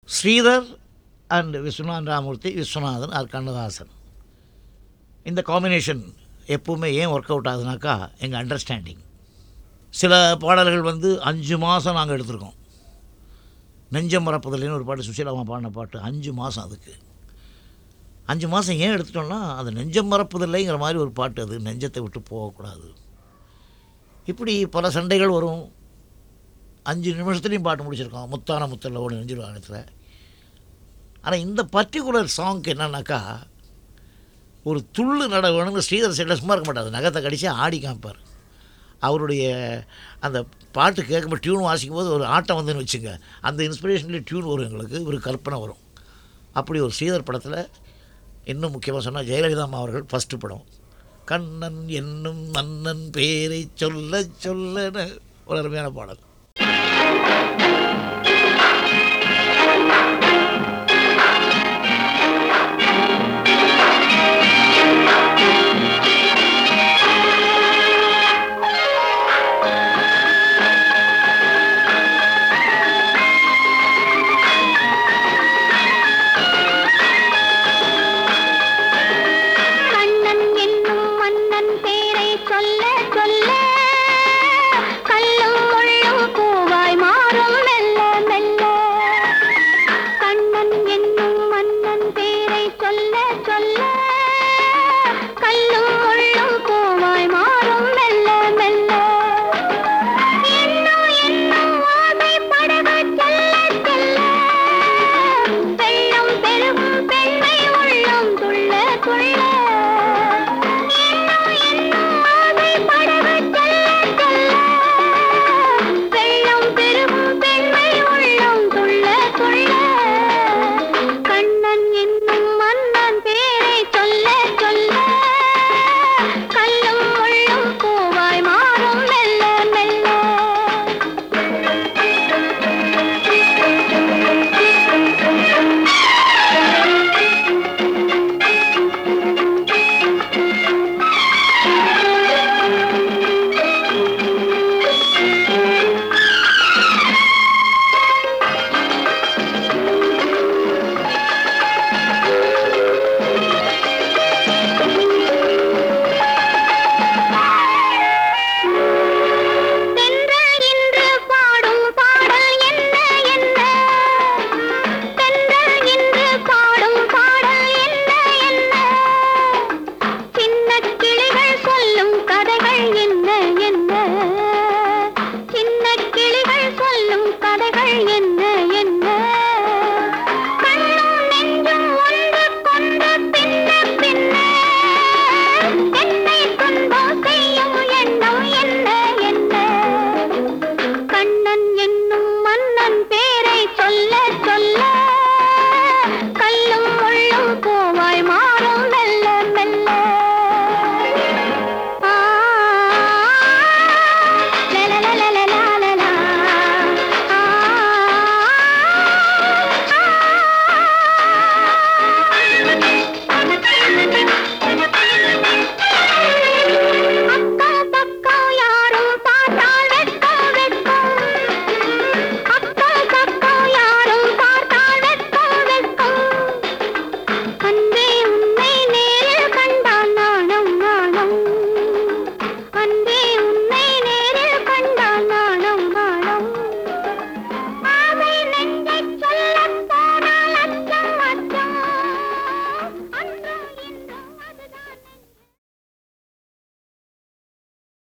Sridhar and Viswanath Ramamoorthy Viswanathan R Kannadasan இந்த combination எப்பவுமே ஏன் ஒர்க் அவுட் ஆகுதுனாக்கா எங்கள் அண்டர்ஸ்டாண்டிங் சில பாடல்கள் வந்து அஞ்சு மாதம் நாங்கள் எடுத்திருக்கோம் நெஞ்சம் மறப்பதில்லைன்னு ஒரு பாட்டு சுஷீலாமா பாடின பாட்டு அஞ்சு மாதம் அதுக்கு அஞ்சு மாதம் ஏன் எடுத்துட்டோம்னா அது நெஞ்சம் மறப்பதில்லைங்கிற மாதிரி ஒரு பாட்டு அது நெஞ்சத்தை விட்டு போகக்கூடாது இப்படி பல சண்டைகள் வரும் அஞ்சு நிமிஷத்துலையும் பாட்டு முடிச்சிருக்கோம் முத்தான முத்தல்ல ஓடி நெஞ்சிருவாங்கத்தில் ஆனால் இந்த பர்டிகுலர் சாங்க்கு என்னன்னாக்கா ஒரு துள்ளு நட வேணும்னு ஸ்ரீதர் சைடில் சும்மா இருக்க மாட்டார் நகத்தை கடிச்சு ஆடி காமிப்பார் அவருடைய அந்த பாட்டு கேட்கும்போது டியூன் வாசிக்கும் போது ஒரு ஆட்டம் வந்துன்னு வச்சுங்க அந்த இன்ஸ்பிரேஷன்லேயே டியூன் வரும் எங்களுக்கு ஒரு கற்பனை வரும் அப்படி ஒரு ஸ்ரீதர் படத்தில் இன்னும் முக்கியமாக சொன்னால் ஜெயலலிதா அம்மா அவர்கள் ஃபஸ்ட்டு படம் கண்ணன் என்னும் மன்னன் பேரை சொல்ல சொல்லன ஒரு அருமையான பாடல்